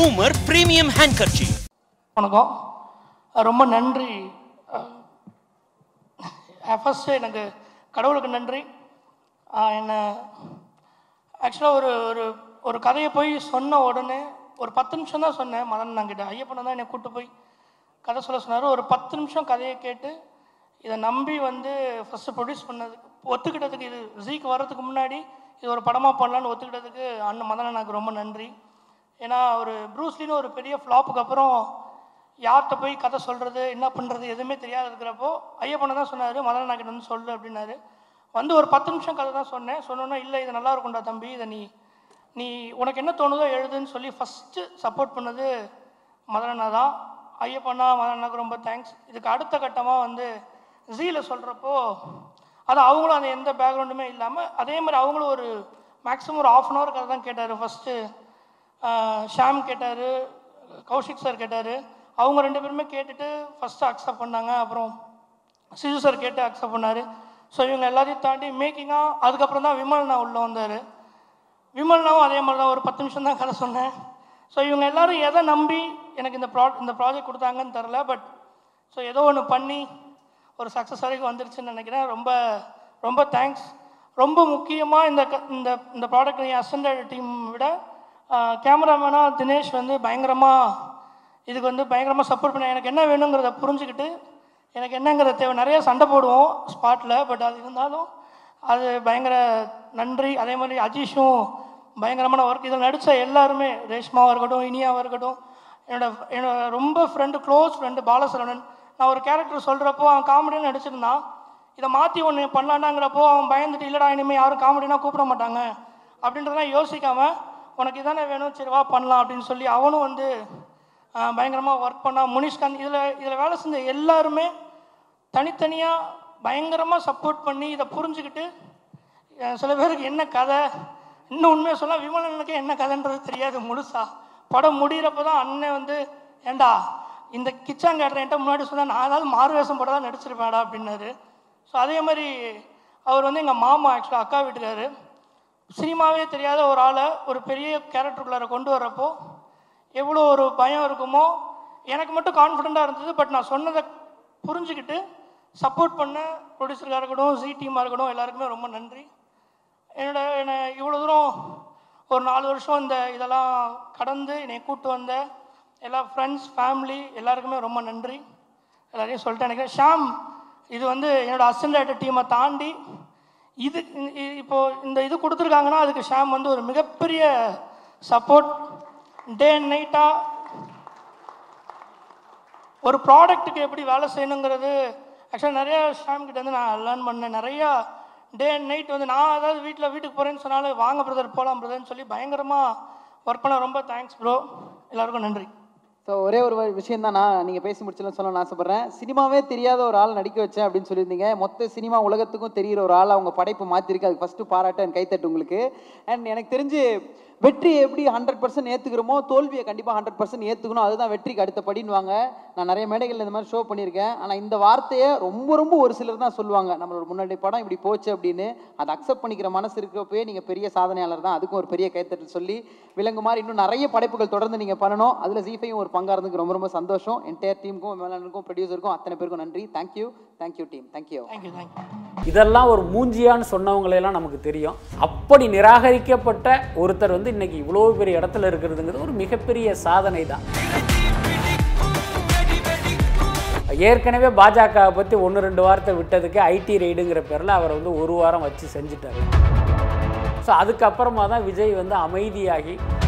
boomer premium ஹேண்ட்கர்ச்சி வணக்கம் ரொம்ப நன்றி ஃபஸ்ட்டு எனக்கு கடவுளுக்கு நன்றி அஹ் என்னை ஆக்சுவலாக ஒரு ஒரு ஒரு கதையை போய் சொன்ன உடனே ஒரு பத்து நிமிஷம் தான் சொன்னேன் மதன் நாங்கிட்ட ஐயப்பனை தான் என்னை கூப்பிட்டு போய் கதை சொல்ல சொன்னார் ஒரு பத்து நிமிஷம் கதையை கேட்டு இதை நம்பி வந்து ஃபஸ்ட்டு ப்ரொடியூஸ் பண்ணதுக்கு ஒத்துக்கிட்டதுக்கு இது ஜீக்கு வர்றதுக்கு முன்னாடி இது ஒரு படமாக பண்ணலான்னு ஒத்துக்கிட்டதுக்கு அண்ணன் மதன் எனக்கு ரொம்ப நன்றி ஏன்னா ஒரு ப்ரூஸ்லின்னு ஒரு பெரிய ஃப்ளாப்புக்கு அப்புறம் யார்கிட்ட போய் கதை சொல்கிறது என்ன பண்ணுறது எதுவுமே தெரியாது இருக்கிறப்போ ஐயப்பனை தான் சொன்னார் மதன் நாக்கிட்ட வந்து சொல்லு அப்படின்னாரு வந்து ஒரு பத்து நிமிஷம் கதை தான் சொன்னேன் சொன்னோன்னா இல்லை இது நல்லா இருக்கும்டா தம்பி இதை நீ நீ உனக்கு என்ன தோணுதோ எழுதுன்னு சொல்லி ஃபஸ்ட்டு சப்போர்ட் பண்ணது மதனண்ணா தான் ஐயப்பண்ணா மதனண்ணாக்கு ரொம்ப தேங்க்ஸ் இதுக்கு அடுத்த கட்டமாக வந்து ஜீல சொல்கிறப்போ அது அவங்களும் அந்த எந்த பேக்ரவுண்டுமே இல்லாமல் அதே மாதிரி அவங்களும் ஒரு மேக்ஸிமம் ஒரு ஆஃப் அன் ஹவர் கதை தான் கேட்டார் ஃபஸ்ட்டு ஷாம் கேட்டார் கௌஷிக் சார் கேட்டார் அவங்க ரெண்டு பேருமே கேட்டுட்டு ஃபஸ்ட்டு அக்செப்ட் பண்ணாங்க அப்புறம் சிஜு சார் கேட்டு அக்செப்ட் பண்ணார் ஸோ இவங்க எல்லாத்தையும் தாண்டி மேக்கிங்காக அதுக்கப்புறம் தான் விமல்னா உள்ளே வந்தார் விமல்னாவும் அதே மாதிரி தான் ஒரு பத்து நிமிஷம் தான் கதை சொன்னேன் ஸோ இவங்க எல்லாரும் எதை நம்பி எனக்கு இந்த ப்ரா இந்த ப்ராஜெக்ட் கொடுத்தாங்கன்னு தெரில பட் ஸோ ஏதோ ஒன்று பண்ணி ஒரு சக்ஸஸ் வரைக்கும் வந்துருச்சுன்னு நினைக்கிறேன் ரொம்ப ரொம்ப தேங்க்ஸ் ரொம்ப முக்கியமாக இந்த க- இந்த இந்த ப்ராடக்ட் என் அசண்டட் டீம் விட கேமராமேனாக தினேஷ் வந்து பயங்கரமாக இதுக்கு வந்து பயங்கரமாக சப்போர்ட் பண்ண எனக்கு என்ன வேணுங்கிறத புரிஞ்சுக்கிட்டு எனக்கு என்னங்கிறத தேவை நிறைய சண்டை போடுவோம் ஸ்பாட்டில் பட் அது இருந்தாலும் அது பயங்கர நன்றி அதே மாதிரி அஜீஷும் பயங்கரமான ஒர்க் இதில் நடித்த எல்லாருமே ரேஷ்மாவாக இருக்கட்டும் இனியாவாக இருக்கட்டும் என்னோட என்னோட ரொம்ப ஃப்ரெண்டு க்ளோஸ் ஃப்ரெண்டு பாலசரவணன் நான் ஒரு கேரக்டர் சொல்கிறப்போ அவன் காமெடின்னு நடிச்சிருந்தான் இதை மாற்றி ஒன்று பண்ணலான்னாங்கிறப்போ அவன் பயந்துட்டு இல்லைடா இனிமேல் யாரும் காமெடினா கூப்பிட மாட்டாங்க அப்படின்றதெல்லாம் யோசிக்காம உனக்கு இதானே வேணும் சரி வா பண்ணலாம் அப்படின்னு சொல்லி அவனும் வந்து பயங்கரமாக ஒர்க் பண்ணான் முனிஷ்காந்த் இதில் இதில் வேலை செஞ்ச எல்லாருமே தனித்தனியாக பயங்கரமாக சப்போர்ட் பண்ணி இதை புரிஞ்சுக்கிட்டு அஹ் சில பேருக்கு என்ன கதை இன்னும் உண்மையை சொல்ல விமலனுக்கு என்ன கதைன்றது தெரியாது முழுசா படம் முடிகிறப்ப தான் அண்ணன் வந்து ஏண்டா இந்த கிச்சாங் கேட்டர் என்கிட்ட முன்னாடி சொன்னா நான் ஏதாவது மாறு வேஷம் போட தான் நடிச்சிருப்பேன்டா அப்படின்னாரு ஸோ அதே மாதிரி அவர் வந்து எங்கள் மாமா ஆக்சுவலாக அக்கா வீட்டுக்காரு சினிமாவே தெரியாத ஒரு ஆளை ஒரு பெரிய கேரக்டருக்குள்ளார கொண்டு வர்றப்போ எவ்வளோ ஒரு பயம் இருக்குமோ எனக்கு மட்டும் கான்ஃபிடெண்ட்டாக இருந்தது பட் நான் சொன்னதை புரிஞ்சுக்கிட்டு சப்போர்ட் பண்ண ப்ரொடியூசருக்காக இருக்கட்டும் ஜி டீமாக இருக்கட்டும் எல்லாருக்குமே ரொம்ப நன்றி என்னோட என்னை இவ்வளோ தூரம் ஒரு நாலு வருஷம் இந்த இதெல்லாம் கடந்து என்னை கூப்பிட்டு வந்த எல்லா ஃப்ரெண்ட்ஸ் ஃபேமிலி எல்லாருக்குமே ரொம்ப நன்றி எல்லாரையும் சொல்லிட்டு எனக்கு ஷாம் இது வந்து என்னோட அசிஸ்டன்ட் டீமை தாண்டி இது இ- இப்போ இந்த இது கொடுத்துருக்காங்கன்னா அதுக்கு ஷாம் வந்து ஒரு மிகப்பெரிய சப்போர்ட் டே அண்ட் நைட்டாக ஒரு ப்ராடக்ட்டுக்கு எப்படி வேலை செய்யணுங்கிறது ஆக்சுவலாக நிறைய ஷாம் கிட்ட வந்து நான் லேர்ன் பண்ணேன் நிறையா டே அண்ட் நைட் வந்து நான் அதாவது வீட்டில் வீட்டுக்கு போகிறேன்னு சொன்னாலும் வாங்க பிரதர் போகலாம் பிரதர்னு சொல்லி பயங்கரமாக ஒர்க் பண்ண ரொம்ப தேங்க்ஸ் ப்ரோ எல்லாருக்கும் நன்றி ஸோ ஒரே ஒரு விஷயம் தான் நான் நீங்கள் பேசி முடிச்சலன்னு சொல்ல ஆசைப்பட்றேன் சினிமாவே தெரியாத ஒரு ஆள் நடிக்க வச்சேன் அப்படின்னு சொல்லியிருந்தீங்க மொத்த சினிமா உலகத்துக்கும் தெரியிற ஒரு ஆள் அவங்க படைப்பு மாற்றிருக்கு அதுக்கு ஃபஸ்ட்டு பாராட்டு அண்ட் கைத்தட்டு உங்களுக்கு அண்ட் எனக்கு தெரிஞ்சு வெற்றியை எப்படி ஹண்ட்ரட் பர்சன்ட் ஏற்றுக்கிறோமோ தோல்வியை கண்டிப்பாக ஹண்ட்ரட் பர்சன்ட் ஏற்றுக்கணும் அதுதான் வெற்றிக்கு அடுத்த படின்னுவாங்க நான் நிறைய மேடைகள் இந்த மாதிரி ஷோ பண்ணியிருக்கேன் ஆனால் இந்த வார்த்தையை ரொம்ப ரொம்ப ஒரு சிலர் தான் சொல்லுவாங்க நம்மளோட முன்னாடி படம் இப்படி போச்சு அப்படின்னு அதை அக்செப்ட் பண்ணிக்கிற மனசு இருக்கிறப்பவே நீங்கள் பெரிய சாதனையாளர் தான் அதுக்கும் ஒரு பெரிய கைத்தட்டல் சொல்லி விலங்கு மாதிரி இன்னும் நிறைய படைப்புகள் தொடர்ந்து நீங்கள் பண்ணணும் அதில் ஜீஃபையும் ஒரு பங்காக இருந்ததுக்கு ரொம்ப ரொம்ப சந்தோஷம் என்டையர் டீமுக்கும் மேலாளருக்கும் ப்ரொடியூசருக்கும் அத்தனை பேருக்கும் நன்றி thank you thank you team thank you thank you thank you இதெல்லாம் ஒரு மூஞ்சியான்னு சொன்னவங்களையெல்லாம் நமக்கு தெரியும் அப்படி நிராகரிக்கப்பட்ட ஒருத்தர் வந்து இன்னைக்கு இவ்வளோ பெரிய இடத்துல இருக்கிறதுங்கிறது ஒரு மிகப்பெரிய சாதனை தான் ஏற்கனவே பாஜகவை பற்றி ஒன்று ரெண்டு வாரத்தை விட்டதுக்கு ஐடி ரைடுங்கிற பேரில் அவரை வந்து ஒரு வாரம் வச்சு செஞ்சுட்டாரு ஸோ அதுக்கப்புறமா தான் விஜய் வந்து அமைதியாகி